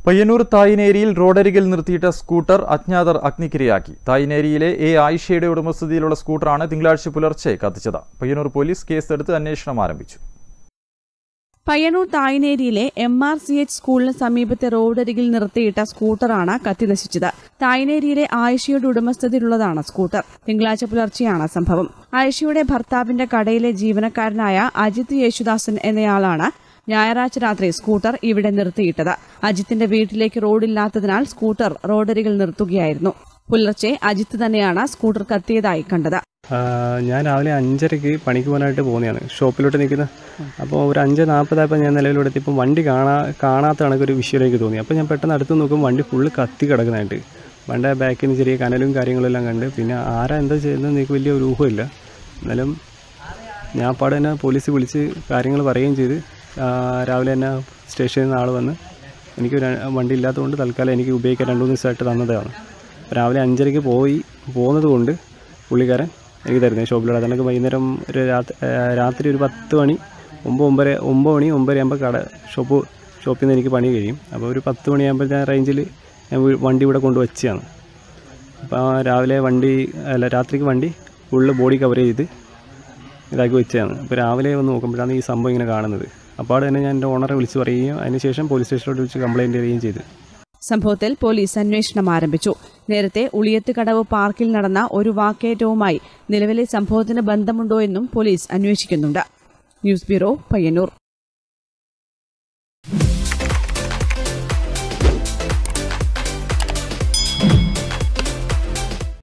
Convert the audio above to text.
പയ്യന്നൂർ തായിനേരിയിൽ റോഡരികിൽ നിർത്തിയിട്ട സ്കൂട്ടർ അജ്ഞാതർ അഗ്നിക്കിരയാക്കി തായിനേരിയിലെ എ ആയിഷയുടെ ഉടമസ്ഥതയിലുള്ള സ്കൂട്ടറാണ് തിങ്കളാഴ്ച പുലർച്ചെ കത്തിച്ചത് പയ്യന്നൂർ പോലീസ് കേസെടുത്ത് അന്വേഷണം ആരംഭിച്ചു പയ്യന്നൂർ തായ്നേരിയിലെ എം ആർ സി എച്ച് സ്കൂളിന് സമീപത്തെ റോഡരികിൽ നിർത്തിയിട്ട സ്കൂട്ടറാണ് കത്തിനശിച്ചത് തായ്നേരിയിലെ ആയിഷയുടെ ഉടമസ്ഥതയിലുള്ളതാണ് സ്കൂട്ടർ തിങ്കളാഴ്ച പുലർച്ചെയാണ് സംഭവം ആയിഷയുടെ ഭർത്താവിന്റെ കടയിലെ ജീവനക്കാരനായ അജിത് യേശുദാസൻ എന്നയാളാണ് ഞായറാഴ്ച രാത്രി സ്കൂട്ടർ ഇവിടെ നിർത്തിയിട്ടത് അജിത്തിന്റെ വീട്ടിലേക്ക് റോഡില്ലാത്തതിനാൽ സ്കൂട്ടർ റോഡരികിൽ നിർത്തുകയായിരുന്നു പുലർച്ചെ അജിത്ത് തന്നെയാണ് സ്കൂട്ടർ കത്തിയതായി കണ്ടത് ആ, ഞാൻ രാവിലെ അഞ്ചരയ്ക്ക് പണിക്ക് പോകാനായിട്ട് പോകുന്നതാണ് ഷോപ്പിലോട്ട് നിൽക്കുന്ന അപ്പോൾ ഒരു അഞ്ച് നാൽപ്പതായപ്പോൾ ഞാൻ നിലവിലോട്ട് എത്തിയപ്പോൾ വണ്ടി കാണാ കാണാത്ത കണക്കൊരു വിഷ്വൽ എനിക്ക് തോന്നി അപ്പോൾ ഞാൻ പെട്ടെന്ന് അടുത്ത് നോക്കുമ്പോൾ വണ്ടി ഫുള്ള് കത്തി കിടക്കുന്നതായിട്ട് വണ്ടിയുടെ ബാക്കിൽ നിന്ന് ചെറിയ കനലും കാര്യങ്ങളെല്ലാം കണ്ട് പിന്നെ ആരാ എന്താ ചെയ്യുന്നത് എനിക്ക് വലിയ ഒരു ഊഹമില്ല എന്നാലും ഞാൻ പാടെ തന്നെ പോലീസ് വിളിച്ച് കാര്യങ്ങൾ പറയുകയും ചെയ്ത് ആ, രാവിലെ തന്നെ സ്റ്റേഷനിൽ നിന്ന് ആൾ വന്ന് എനിക്ക് ഒരു വണ്ടി ഇല്ലാത്തതുകൊണ്ട് തൽക്കാലം എനിക്ക് ഉപയോഗിക്കാൻ രണ്ട് മൂന്ന് ദിവസമായിട്ട് തന്നതാണ് അപ്പോൾ രാവിലെ അഞ്ചരയ്ക്ക് പോയി പോകുന്നത് കൊണ്ട് പുള്ളിക്കാരൻ എനിക്ക് തരുന്നത് ഷോപ്പിലൂടെ അതെനിക്ക് വൈകുന്നേരം ഒരു രാത്രി രാത്രി ഒരു പത്ത് മണി ഒമ്പത് ഒമ്പത് ഒമ്പത് മണി ഒമ്പത് ആകുമ്പോൾ കട ഷോപ്പ് ഷോപ്പിൽ നിന്ന് എനിക്ക് പണി കഴിയും അപ്പോൾ ഒരു പത്ത് മണിയാകുമ്പോൾ ഞാൻ റേഞ്ചിൽ ഞാൻ വീ- വണ്ടി ഇവിടെ കൊണ്ട് വെച്ചാണ് അപ്പോൾ രാവിലെ വണ്ടി അല്ല രാത്രിക്ക് വണ്ടി ഫുള്ള് ബോഡി കവർ ചെയ്ത് ഇതാക്കി വെച്ചതാണ് അപ്പോൾ രാവിലെ വന്ന് നോക്കുമ്പോഴാണ് ഈ സംഭവം ഇങ്ങനെ കാണുന്നത് അപ്പോൾ അവിടെ തന്നെ ഞാൻ എൻ്റെ ഓണറെ വിളിച്ച് പറയുകയും അതിനുശേഷം പോലീസ് സ്റ്റേഷനിലോട്ട് വിളിച്ച് കംപ്ലയിൻറ്റ് ചെയ്യുകയും ചെയ്തു സംഭവത്തിൽ പോലീസ് അന്വേഷണം ആരംഭിച്ചു നേരത്തെ ഉളിയത്ത് കടവ് പാർക്കിൽ നടന്ന ഒരു വാക്കേറ്റവുമായി നിലവിലെ സംഭവത്തിന് ബന്ധമുണ്ടോ എന്നും പോലീസ് അന്വേഷിക്കുന്നുണ്ട് ന്യൂസ് ബ്യൂറോ പയ്യന്നൂർ